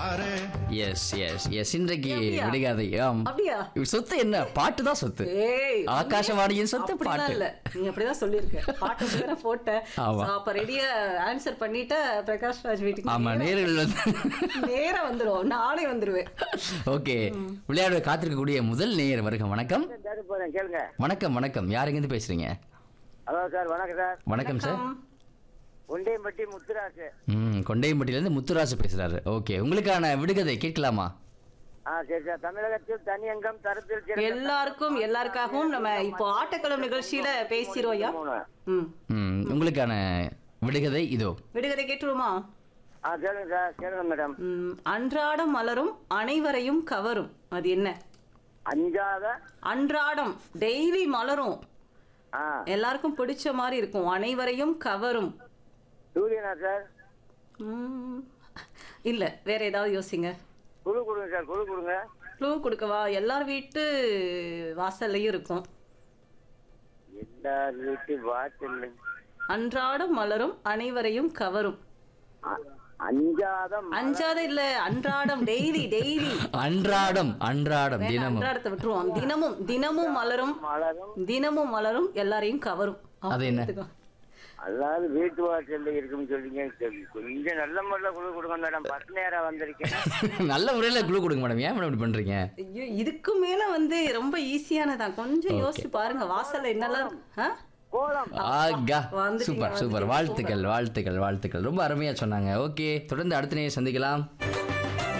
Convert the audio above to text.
பாரு S S S இன்றைக்கு அப்படியா? விடுகாதை ஆம் அப்படியா சொத்து என்ன பாட்டு தான் சொத்து ஏய் ஆகாசவாணியின் சொத்து அப்படிலாம் பாட்டு இல்ல நீ அப்படிதான் சொல்லிருக்க பாட்டு வேற போட்ட ஆமா. So, அப்ப ரெடியா ஆன்சர் பண்ணிட்ட பிரகாஷ் ராஜ் வீட்டுக்கு ஆமா நேரா- நேர்கள் வந்து நேரா வந்துருவோம் நானே வந்துருவேன் ஓகே விளையாட காத்திருக்கக்கூடிய முதல் நேயர் வருக வணக்கம் சார் போறேன் கேளுங்க வணக்கம் வணக்கம் யார் எங்கேருந்து பேசுறீங்க ஹலோ சார் வணக்கம் சார் வணக்கம் சார் ஒண்டியம்பட்டி முத்துராசு ம் கொண்டையம்பட்டியிலேருந்து முத்துராசு பேசுறாரு ஓகே உங்களுக்கான விடுகதை கேட்கலாமா ஆ சரி சார் தமிழகத்தில் தனியங்கம் தரத்தில் சிறந்த எல்லாருக்கும் எல்லாருக்காகவும் நம்ம இப்போ ஆட்டக்களம் நிகழ்ச்சியில பேசிரோயா மூணு. ம் ம் உங்களுக்கான விடுகதை இதோ விடுகதை கேட்டுருமா ஆ கேளுங்க சார் கேளுங்க மேடம் ம், அன்றாடம் மலரும் அனைவரையும் கவரும் அது என்ன அஞ்சாத அன்றாடம் டெய்லி மலரும் ஆ எல்லாருக்கும் பிடிச்ச மாதிரி இருக்கும் அனைவரையும் கவரும் சூரியனா சார் ம், இல்ல வேற ஏதாவது யோசிங்க குழு கொடுங்க சார் குழு கொடுங்க க்ளூ கொடுக்கவா எல்லார் வீட்டு வாசல்லையும் இருக்கும் எல்லார் வீட்டு வாசல் அன்றாடம் மலரும் அனைவரையும் கவரும் அஞ்சாத ம- அஞ்சாத இல்ல அன்றாடம் டெய்லி டெய்லி அன்றாடம் அன்றாடம் தினமும் அன்றாடத்தை விட்டுருவோம் தினமும் தினமும் மலரும் மலரும் தினமும் மலரும் எல்லாரையும் கவரும் அது என்ன? பார்த்துக்கோ. அல்லாது வீட்டு வாசல்ல இருக்குன்னு சொல்றீங்க சரி, கொஞ்சம் நல்ல முறையில் குழு கொடுங்க மேடம் பத்து நேரம் வந்திருக்கேன் நல்ல முறையில் குழு கொடுங்க மேடம் ஏன் மேடம் இப்படி பண்றீங்க ஐயோ இதுக்கு மேல வந்து ரொம்ப ஈஸியானதான் கொஞ்சம் யோசிச்சு பாருங்க வாசல்ல என்னெல்லாம் ஆ? கோலம் ஆகா வந்துட்டீங்க, சூப்பர் சூப்பர் வந்துட்டீங்க. வாழ்த்துக்கள் வாழ்த்துக்கள் வாழ்த்துக்கள் ரொம்ப அருமையா சொன்னாங்க ஓகே தொடர்ந்து அடுத்த நேரம் சந்திக்கலாம்